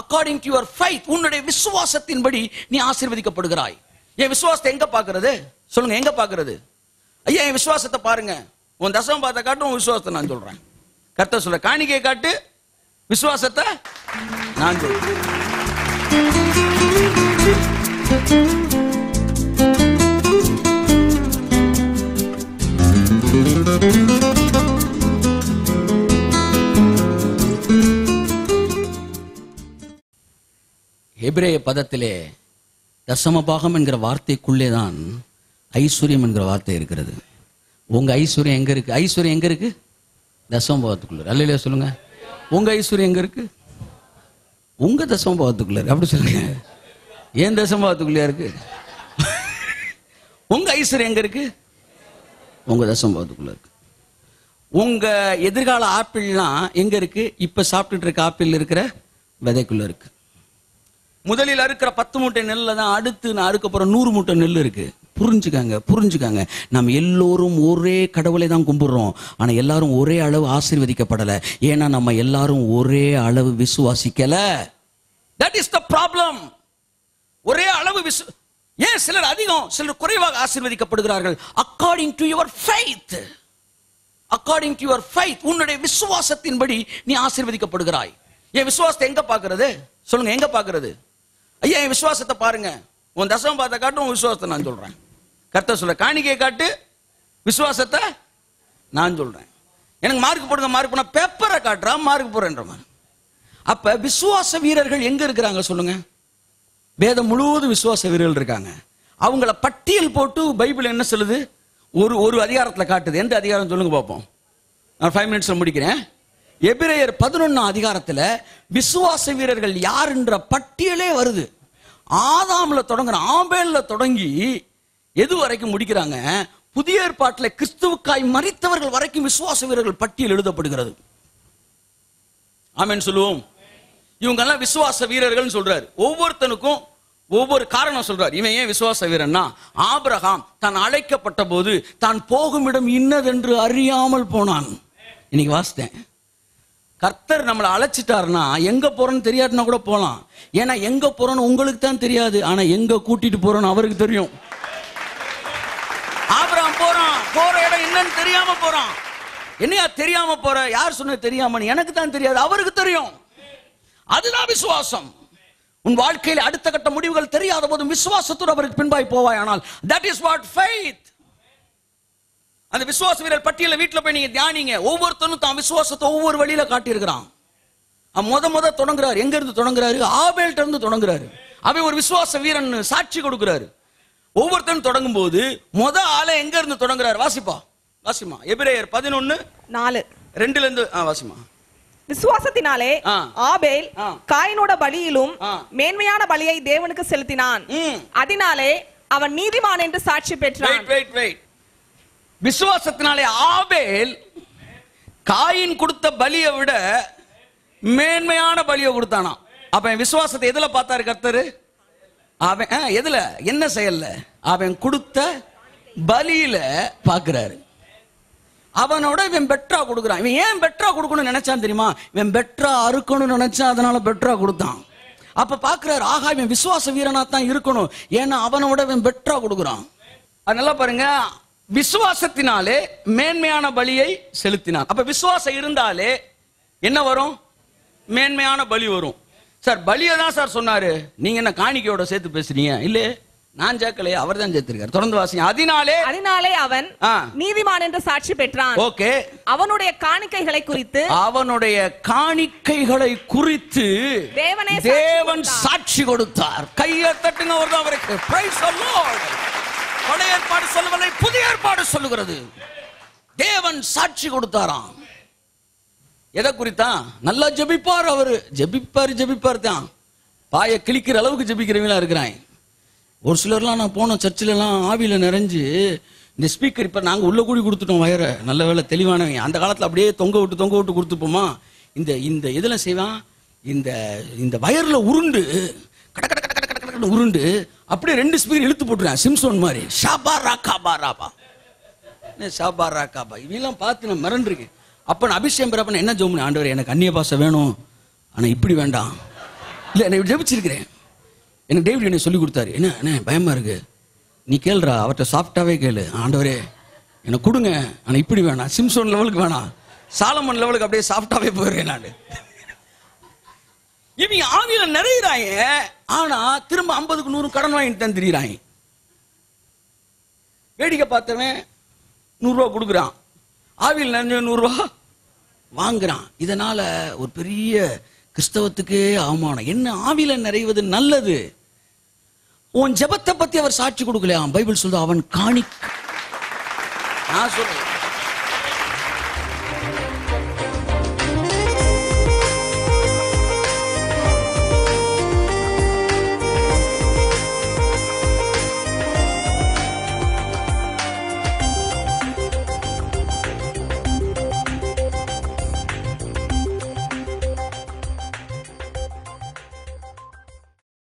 According to your faith உன்னுடைய விசுவாசத்தின்படி நீ ஆசீர்வதிக்கப்படுகிறாய் என் விசுவாசத்தை எங்க பாக்குறது சொல்லுங்க எங்க பாக்குறது ஐயா என் விசுவாசத்தை பாருங்க உன் தசம பார்த்த காட்டும் உன் விசுவாசத்தை நான் சொல்றேன் கர்த்தர் சொல்ல காணிக்கையை காட்டு விசுவாசத்தை நான் சொல்றேன் எபிரேய பதத்திலே தசமபாகம் என்கிற வார்த்தைக்குள்ளே தான் ஐஸ்வர்யம் என்கிற வார்த்தை இருக்கிறது உங்க ஐஸ்வர்யம் எங்க இருக்கு ஐஸ்வர்யம் எங்க இருக்கு தசமபாவத்துக்குள்ள அல்லையா சொல்லுங்க உங்க ஐஸ்வர்யம் எங்க இருக்கு உங்க தசமபாவத்துக்குள்ள இருக்கு அப்படி சொல்லுங்க ஏன் தசமபாவத்துக்குள்ளே இருக்கு உங்க ஐஸ்வர்யம் எங்க இருக்கு உங்க தசமபாவத்துக்குள்ள இருக்கு உங்க எதிர்கால ஆப்பிள்லாம் எங்க இருக்கு இப்ப சாப்பிட்டுட்டு இருக்க ஆப்பிள் இருக்கிற விதைக்குள்ள இருக்கு முதலில் அறுக்கிற பத்து மூட்டை நெல்ல தான் அடுத்து நான் அறுக்க போற நூறு மூட்டை நெல் இருக்கு புரிஞ்சுக்காங்க புரிஞ்சுக்காங்க நம்ம எல்லோரும் ஒரே கடவுளை தான் கும்பிடுறோம் ஆனா எல்லாரும் ஒரே அளவு ஆசீர்வதிக்கப்படல ஏன்னா நம்ம எல்லாரும் ஒரே அளவு விசுவாசிக்கல தட் இஸ் த ப்ராப்ளம் ஒரே அளவு விசு ஏன் சிலர் அதிகம் சிலர் குறைவாக ஆசீர்வதிக்கப்படுகிறார்கள் according to your faith according to your faith உன்னுடைய விசுவாசத்தின்படி நீ ஆசீர்வதிக்கப்படுகிறாய் என் விசுவாசத்தை எங்க பாக்குறது சொல்லுங்க எங்க பாக்குறது ஐயா என் விசுவாசத்தை பாருங்க உன் தசம பார்த்த காட்டும் உன் விசுவாசத்தை நான் சொல்றேன் கர்த்தர் சொல்ல காணிக்கையை காட்டு விசுவாசத்தை நான் சொல்றேன் எனக்கு மார்க் போடுங்க மார்க் பண்ண பேப்பரை காட்டுறான் மார்க் போடுறேன்ற மாதிரி அப்ப விசுவாச வீரர்கள் எங்க இருக்கிறாங்க சொல்லுங்க வேதம் முழுவதும் விசுவாச வீரர்கள் இருக்காங்க அவங்கள பட்டியல் போட்டு பைபிள் என்ன சொல்லுது ஒரு ஒரு அதிகாரத்துல காட்டுது எந்த அதிகாரம் சொல்லுங்க பார்ப்போம் நான் ஃபைவ் மினிட்ஸ்ல முடிக்கிறேன் எபிரேயர் பதினொன்னாம் அதிகாரத்துல விசுவாச வீரர்கள் யாருன்ற பட்டியலே வருது ஆதாம்ல தொடங்குற ஆபேல்ல தொடங்கி எது வரைக்கும் முடிக்கிறாங்க புதிய ஏற்பாட்டில் கிறிஸ்துவுக்காய் மறித்தவர்கள் வரைக்கும் விசுவாச வீரர்கள் பட்டியல் எழுதப்படுகிறது ஆமென் சொல்லுவோம் இவங்க எல்லாம் விசுவாச வீரர்கள் சொல்றாரு ஒவ்வொருத்தனுக்கும் ஒவ்வொரு காரணம் சொல்றாரு இவன் ஏன் விசுவாச வீரன்னா ஆபிரகாம் தான் அழைக்கப்பட்ட போது தான் போகும் இடம் இன்னதென்று அறியாமல் போனான் இன்னைக்கு வாசித்தேன் கர்த்தர் நம்மளை அழைச்சிட்டாருன்னா எங்க போறோம்னு தெரியாதுன்னா கூட போலாம் ஏன்னா எங்க போறோம்னு உங்களுக்கு தான் தெரியாது ஆனா எங்க கூட்டிட்டு போறோம்னு அவருக்கு தெரியும் ஆபிரகாம் போறான் போற இடம் என்னன்னு தெரியாம போறான் என்னையா தெரியாம போற யார் சொன்னது தெரியாமன்னு எனக்கு தான் தெரியாது அவருக்கு தெரியும் அதுதான் விசுவாசம் உன் வாழ்க்கையில் அடுத்த கட்ட முடிவுகள் தெரியாத போதும் விசுவாசத்தோடு அவருக்கு பின்பாய் போவாய் ஆனால் தட் இஸ் வாட் ஃபெய்த் அந்த விசுவாச வீரர் பட்டியல வீட்டுல போய் நீங்க தியானிங்க ஒவ்வொருத்தனும் தான் விசுவாசத்தை ஒவ்வொரு வழியில காட்டியிருக்கிறான் அவன் முத முத தொடங்குறாரு எங்க இருந்து தொடங்குறாரு ஆபேல்ட்ட இருந்து தொடங்குறாரு அவன் ஒரு விசுவாச வீரன் சாட்சி கொடுக்கிறாரு ஒவ்வொருத்தனும் தொடங்கும் போது முத ஆளை எங்க இருந்து தொடங்குறாரு வாசிப்பா வாசிமா எபிரேயர் பதினொன்னு நாலு ரெண்டுல இருந்து ஆ, வாசிமா விசுவாசத்தினாலே ஆ. ஆபேல் ஆ. காயினோட பலியிலும் ஆ. மேன்மையான பலியை தேவனுக்கு செலுத்தினான் ம். அதனாலே அவன் நீதிமான் என்று சாட்சி பெற்றான் வெயிட் வெயிட் வெயிட் விசுவாசத்தினாலே ஆபேல் காயின் கொடுத்த பலியை விட மேன்மையான பலியை கொடுத்தானாம் அப்ப அவன் விசுவாசத்தை எதுல பார்த்தாரு கர்த்தரு அவன் ஆ, எதுல என்ன செயல்ல அவன் கொடுத்த பலியில பாக்குறாரு அவனோட இவன் பெட்ரா கொடுக்குறான் இவன் ஏன் பெட்ரா கொடுக்கணும்னு நினைச்சான் தெரியுமா இவன் பெட்ரா அறுக்கணும்னு நினைச்சான் அதனால பெட்ரா கொடுத்தான் அப்ப பாக்குறாரு ஆகா இவன் விசுவாச வீரனா தான் இருக்கணும் ஏன்னா அவனோட இவன் பெட்ரா கொடுக்குறான் அது நல்லா பாருங்க விசுவாசத்தினாலே மேன்மையான பலியை செலுத்தினான் அப்ப விசுவாசம் இருந்தாலே என்ன வரும் மேன்மையான பலி வரும் சார் பலியை தான் சார் சொன்னாரு நீங்க என்ன காணிக்கையோட சேர்த்து பேசுறீங்க இல்ல நான் சேர்க்கலையே அவர் தான் சேர்த்திருக்காரு தொடர்ந்து வாசிங்க அதனாலே அதனாலே அவன் ஆ. நீதிமான் என்று சாட்சி பெற்றான் ஓகே அவனுடைய காணிக்கைகளை குறித்து அவனுடைய காணிக்கைகளை குறித்து தேவனே சாட்சி தேவன் கொடுத்தார். சாட்சி கொடுத்தார் கையை தட்டுங்க அவர்தான் அவருக்கு Praise the Lord. பழைய ஏற்பாடு சொல்லவில்லை புதிய ஏற்பாடு சொல்லுகிறது தேவன் சாட்சி கொடுத்தாராம் எதை குறித்தா நல்லா ஜெபிப்பார் அவரு ஜெபிப்பார் ஜெபிப்பார் தான் பாய கிழிக்கிற அளவுக்கு ஜெபிக்கிறவங்களா இருக்கிறான் ஒரு சிலர்லாம் நான் போன சர்ச்சில் எல்லாம் ஆவியில நிறைஞ்சு இந்த ஸ்பீக்கர் இப்ப நாங்க உள்ள கூடி கொடுத்துட்டோம் வயரை நல்ல வேலை தெளிவானவங்க அந்த காலத்துல அப்படியே தொங்க விட்டு தொங்க விட்டு கொடுத்துப்போமா இந்த இந்த இதுல செய்வான் இந்த இந்த வயர்ல உருண்டு கட கட கட கட கட கடன்னு உருண்டு அப்படியே ரெண்டு ஸ்பீக்கர் இழுத்து போட்டுருவேன் சிம்சோன் மாதிரி ஷாபா ராக்காபா ராபா என்ன ஷாபா ராக்காபா இவெல்லாம் பார்த்து நான் மிரண்டிருக்கேன் அப்ப நான் அபிஷேகம் பெறப்ப நான் என்ன ஜோம் ஆண்டவர் எனக்கு அந்நிய பாசை வேணும் ஆனா இப்படி வேண்டாம் இல்ல நான் ஜெபிச்சிருக்கிறேன் எனக்கு டேவிட் என்னை சொல்லி கொடுத்தாரு என்ன அண்ணே பயமா இருக்கு நீ கேளுடா அவர்கிட்ட சாஃப்டாவே கேளு ஆண்டவரே எனக்கு கொடுங்க ஆனா இப்படி வேணாம் சிம்சோன் லெவலுக்கு வேணாம் சாலமன் லெவலுக்கு அப்படியே சாஃப்டாவே போயிருக்கேன் நான் இவங்க ஆவியில நிறையிறாங்க ஆனா திரும்ப ஐம்பதுக்கு நூறு கடன் வாங்கிட்டு தான் திரியிறாங்க வேடிக்கை பார்த்தவன் நூறுரூவா கொடுக்குறான் ஆவியில் நிறைஞ்ச நூறுரூவா வாங்குறான் இதனால ஒரு பெரிய கிறிஸ்தவத்துக்கே அவமானம் என்ன ஆவியில நிறைவது நல்லது உன் ஜெபத்தை பத்தி அவர் சாட்சி கொடுக்கலையாம் பைபிள் சொல்லுது அவன் காணிக்க நான் சொல்றேன்